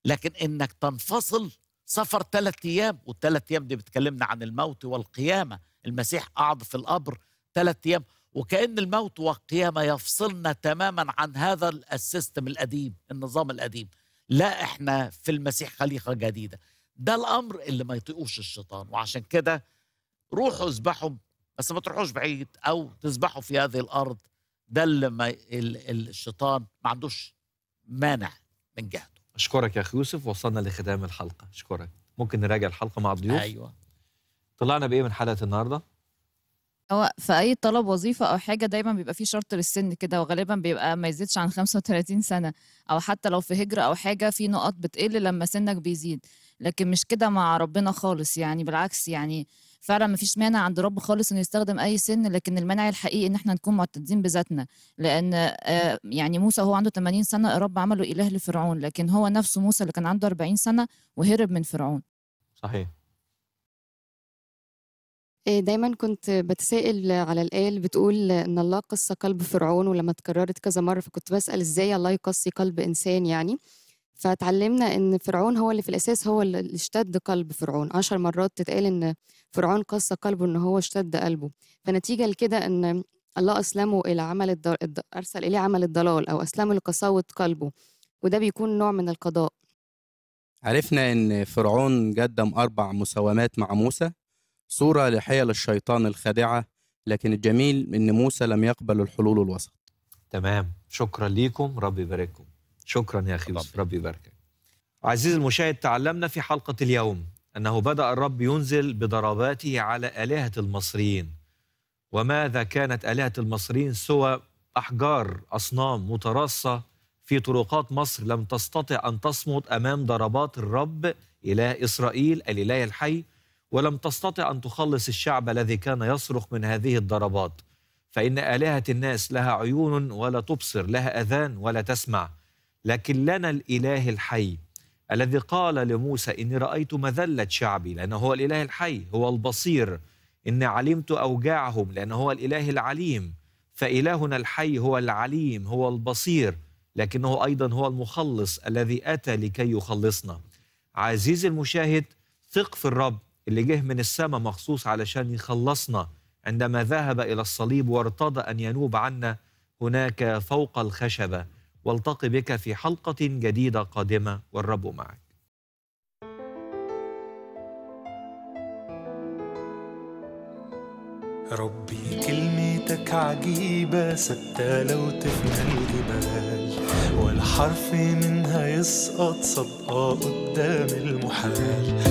لكن انك تنفصل سفر ثلاث ايام والثلاث ايام دي بتكلمنا عن الموت والقيامه المسيح قعد في القبر ثلاث ايام وكأن الموت والقيامة يفصلنا تماما عن هذا السيستم القديم النظام القديم لا احنا في المسيح خليقة جديدة ده الأمر اللي ما يطيقوش الشيطان وعشان كده روحوا اذبحوا بس ما تروحوش بعيد أو تذبحوا في هذه الأرض ده اللي ما ال- الشيطان ما عندوش مانع من جهته اشكرك يا اخي يوسف وصلنا لختام الحلقه اشكرك ممكن نراجع الحلقه مع الضيوف أيوة طلعنا بايه من حلقه النهارده هو في اي طلب وظيفه او حاجه دايما بيبقى فيه شرط للسن كده وغالبا بيبقى ما يزيدش عن 35 سنه او حتى لو في هجره او حاجه في نقط بتقل لما سنك بيزيد لكن مش كده مع ربنا خالص يعني بالعكس يعني فعلا ما فيش مانع عند رب خالص انه يستخدم اي سن لكن المانع الحقيقي ان احنا نكون معتدين بذاتنا لان آه، يعني موسى هو عنده 80 سنه الرب عمله اله لفرعون لكن هو نفسه موسى اللي كان عنده 40 سنه وهرب من فرعون صحيح إيه، دايما كنت بتسائل على الآية اللي بتقول إن الله قص قلب فرعون ولما اتكررت كذا مرة فكنت بسأل إزاي الله يقصي قلب إنسان يعني فتعلمنا إن فرعون هو اللي في الأساس هو اللي اشتد قلب فرعون عشر مرات تتقال إن فرعون قص قلبه إن هو اشتد قلبه فنتيجة لكده إن الله أسلمه إلى عمل الض... الض... أرسل إليه عمل الضلال أو أسلمه لقساوة قلبه وده بيكون نوع من القضاء عرفنا إن فرعون قدم أربع مساومات مع موسى صورة لحيل الشيطان الخادعة لكن الجميل إن موسى لم يقبل الحلول الوسط تمام شكرا ليكم رب يبارككم شكرا يا اخي يوسف رب يباركك عزيزي المشاهد تعلمنا في حلقه اليوم انه بدا الرب ينزل بضرباته على الهه المصريين وماذا كانت الهه المصريين سوى احجار اصنام متراصه في طرقات مصر لم تستطع ان تصمد امام ضربات الرب اله اسرائيل الاله الحي ولم تستطع ان تخلص الشعب الذي كان يصرخ من هذه الضربات فان الهه الناس لها عيون ولا تبصر لها اذان ولا تسمع لكن لنا الاله الحي الذي قال لموسى اني رايت مذله شعبي لانه هو الاله الحي هو البصير اني علمت اوجاعهم لانه هو الاله العليم فالهنا الحي هو العليم هو البصير لكنه ايضا هو المخلص الذي اتى لكي يخلصنا عزيزي المشاهد ثق في الرب اللي جه من السماء مخصوص علشان يخلصنا عندما ذهب الى الصليب وارتضى ان ينوب عنا هناك فوق الخشبه والتقي بك في حلقه جديده قادمه والرب معك ربي كلمتك عجيبة ثابتة لو تفنى الجبال ولا حرف منها يسقط صدقة قدام المحال